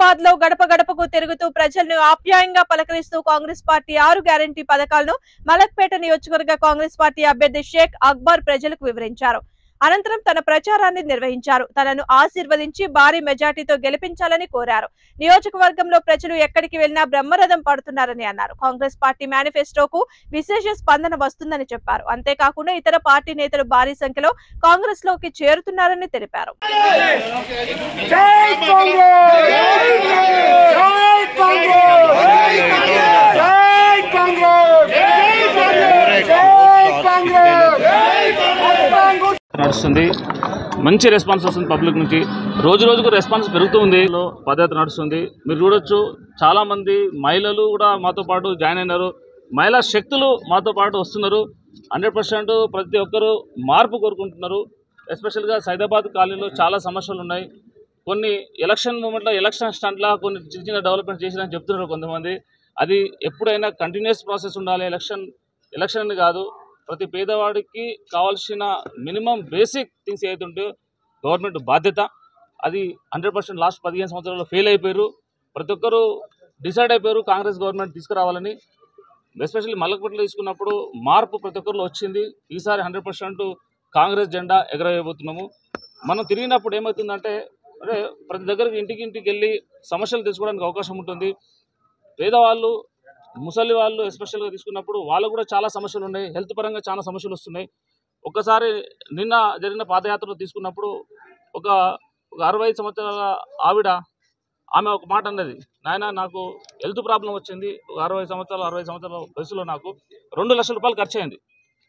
హైదరాబాద్ లో గడప గడపకు తిరుగుతూ ప్రజలను ఆప్యాయంగా పలకరిస్తూ కాంగ్రెస్ పార్టీ ఆరు గ్యారంటీ పథకాలను మలక్పేట నియోజకవర్గ కాంగ్రెస్ పార్టీ అభ్యర్థి షేక్ అక్బర్ ప్రజలకు వివరించారు అనంతరం తన ప్రచారాన్ని నిర్వహించారు తనను ఆశీర్వదించి భారీ మెజార్టీతో గెలిపించాలని కోరారు నియోజకవర్గంలో ప్రజలు ఎక్కడికి వెళ్లినా బ్రహ్మరథం పడుతున్నారని అన్నారు కాంగ్రెస్ పార్టీ మేనిఫెస్టోకు విశేష స్పందన వస్తుందని చెప్పారు అంతేకాకుండా ఇతర పార్టీ నేతలు భారీ సంఖ్యలో కాంగ్రెస్ లోకి చేరుతున్నారని తెలిపారు జై కాంగ్రెస్ జై కాంగ్రెస్ జై కాంగ్రెస్ జై కాంగ్రెస్ నడుస్తుంది మంచి రెస్పాన్స్ వస్తుంది పబ్లిక్ నుంచి రోజు రోజుకు రెస్పాన్స్ పెరుగుతూ ఉంది లో పదయాత్ర నడుస్తుంది మీరు చూడొచ్చు చాలా మంది మహిళలు కూడా మాతో పాటు జాయిన్ అయినారు మహిళా శక్తులు మాతో పాటు వస్తున్నారు హండ్రెడ్ పర్సెంట్ ప్రతి ఒక్కరూ మార్పు కోరుకుంటున్నారు ఎస్పెషల్గా సైదాబాద్ కాలనీలో చాలా సమస్యలు ఉన్నాయి కొన్ని ఎలక్షన్ మూమెంట్లో ఎలక్షన్ స్టంట్లా కొన్ని చిన్న చిన్న డెవలప్మెంట్ చేసినని చెప్తున్నారు కొంతమంది అది ఎప్పుడైనా కంటిన్యూస్ ప్రాసెస్ ఉండాలి ఎలక్షన్ ఎలక్షన్ అని కాదు ప్రతి పేదవాడికి కావాల్సిన మినిమం బేసిక్ థింగ్స్ ఏదైతే ఉంటాయో గవర్నమెంట్ బాధ్యత అది హండ్రెడ్ పర్సెంట్ లాస్ట్ పదిహేను సంవత్సరాల్లో ఫెయిల్ అయిపోయారు ప్రతి ఒక్కరూ డిసైడ్ అయిపోయారు కాంగ్రెస్ గవర్నమెంట్ తీసుకురావాలని ఎస్పెషల్లీ మల్లకపట్ల తీసుకున్నప్పుడు మార్పు ప్రతి ఒక్కరిలో వచ్చింది ఈసారి హండ్రెడ్ పర్సెంట్ కాంగ్రెస్ జెండా ఎగరవేయబోతున్నాము మనం తిరిగినప్పుడు ఏమవుతుందంటే అంటే ప్రతి దగ్గరికి ఇంటికి ఇంటికి వెళ్ళి సమస్యలు తెలుసుకోవడానికి అవకాశం ఉంటుంది పేదవాళ్ళు ముసలి వాళ్ళు ఎస్పెషల్గా తీసుకున్నప్పుడు వాళ్ళకు కూడా చాలా సమస్యలు ఉన్నాయి హెల్త్ పరంగా చాలా సమస్యలు వస్తున్నాయి ఒక్కసారి నిన్న జరిగిన పాదయాత్రలో తీసుకున్నప్పుడు ఒక ఒక అరవై సంవత్సరాల ఆవిడ ఆమె ఒక మాట అన్నది నాయన నాకు హెల్త్ ప్రాబ్లం వచ్చింది ఒక అరవై సంవత్సరాలు అరవై సంవత్సరాల వయసులో నాకు రెండు లక్షల రూపాయలు ఖర్చు అయింది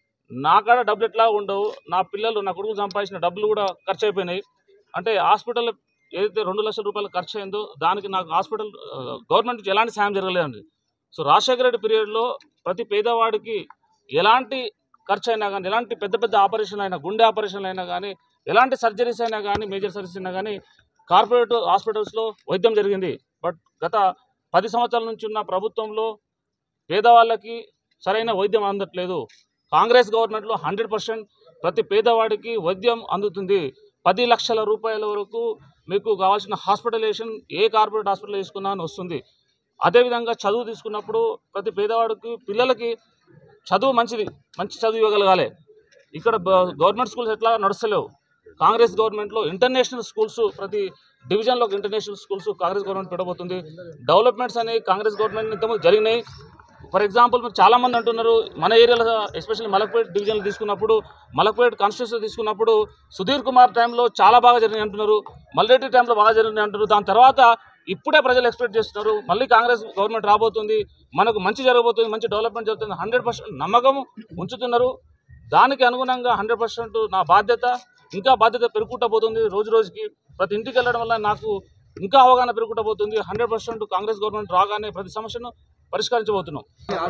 నా కాడ డబ్బులు ఎట్లా ఉండవు నా పిల్లలు నా కొడుకు సంపాదించిన డబ్బులు కూడా ఖర్చు అయిపోయినాయి అంటే హాస్పిటల్ ఏదైతే రెండు లక్షల రూపాయలు ఖర్చు అయిందో దానికి నాకు హాస్పిటల్ ఆ, గవర్నమెంట్ నుంచి ఎలాంటి సాయం జరగలేదండి సో రాజశేఖర రెడ్డి పీరియడ్లో ప్రతి పేదవాడికి ఎలాంటి ఖర్చు అయినా కానీ ఎలాంటి పెద్ద పెద్ద ఆపరేషన్లు అయినా గుండె ఆపరేషన్లు అయినా కానీ ఎలాంటి సర్జరీస్ అయినా కానీ మేజర్ సర్జరీస్ అయినా కానీ కార్పొరేట్ హాస్పిటల్స్లో వైద్యం జరిగింది బట్ గత పది సంవత్సరాల నుంచి ఉన్న ప్రభుత్వంలో పేదవాళ్ళకి సరైన వైద్యం అందట్లేదు కాంగ్రెస్ గవర్నమెంట్లో హండ్రెడ్ పర్సెంట్ ప్రతి పేదవాడికి వైద్యం అందుతుంది పది లక్షల రూపాయల వరకు మీకు కావాల్సిన హాస్పిటలైజేషన్ ఏ కార్పొరేట్ హాస్పిటల్ తీసుకున్నా అని వస్తుంది అదేవిధంగా చదువు తీసుకున్నప్పుడు ప్రతి పేదవాడికి పిల్లలకి చదువు మంచిది మంచి చదువు ఇవ్వగలగాలి ఇక్కడ బ- గవర్నమెంట్ స్కూల్స్ ఎట్లా నడుస్తలేవు కాంగ్రెస్ గవర్నమెంట్లో ఇంటర్నేషనల్ స్కూల్స్ ప్రతి డివిజన్లో ఒక ఇంటర్నేషనల్ స్కూల్స్ కాంగ్రెస్ గవర్నమెంట్ పెట్టబోతుంది డెవలప్మెంట్స్ అనేవి కాంగ్రెస్ గవర్నమెంట్ ఇంతకుముందు జరిగినాయి ఫర్ ఎగ్జాంపుల్ మీరు చాలా మంది అంటున్నారు మన ఏరియాలో ఎస్పెషల్లీ మలక్పేట్ డివిజన్లు తీసుకున్నప్పుడు మలక్పేట్ కాన్స్టిట్యూన్సీ తీసుకున్నప్పుడు సుధీర్ కుమార్ టైంలో చాలా బాగా జరిగినాయి అంటున్నారు మల్రెడ్డి టైంలో బాగా జరిగినాయి అంటున్నారు దాని తర్వాత ఇప్పుడే ప్రజలు ఎక్స్పెక్ట్ చేస్తున్నారు మళ్ళీ కాంగ్రెస్ గవర్నమెంట్ రాబోతుంది మనకు మంచి జరగబోతుంది మంచి డెవలప్మెంట్ జరుగుతుంది హండ్రెడ్ పర్సెంట్ నమ్మకం ఉంచుతున్నారు దానికి అనుగుణంగా హండ్రెడ్ పర్సెంట్ నా బాధ్యత ఇంకా బాధ్యత పెరుగుకుంటా పోతుంది రోజు రోజుకి ప్రతి ఇంటికి వెళ్ళడం వల్ల నాకు ఇంకా అవగాహన పెరుగుకుంటా పోతుంది హండ్రెడ్ పర్సెంట్ కాంగ్రెస్ గవర్నమెంట్ రాగానే ప్రతి సమస్యను పరిష్కరించబోతున్నాం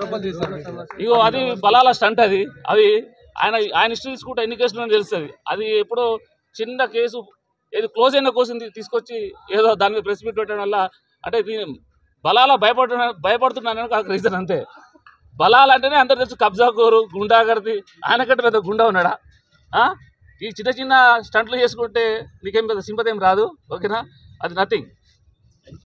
ఇగో అది బలాల స్టంట్ అది అది ఆయన ఆయన హిస్టరీ తీసుకుంటే ఎన్ని కేసులు ఉన్నాయో తెలుస్తుంది అది ఎప్పుడో చిన్న కేసు ఏది క్లోజ్ అయిన కేసుని తీసుకొచ్చి ఏదో దాని మీద ప్రెస్ మీట్ పెట్టడం వల్ల అంటే దీని బలాల భయపడ భయపడుతున్నాను ఒక రీజన్ అంతే బలాలు అంటేనే అందరు తెలుసు కబ్జా కోరు గుండాగర్ది ఆయన కంటే పెద్ద గుండా ఉన్నాడా ఆ? ఈ చిన్న చిన్న స్టంట్లు చేసుకుంటే నీకేం పెద్ద సింపతి ఏం రాదు ఓకేనా అది నథింగ్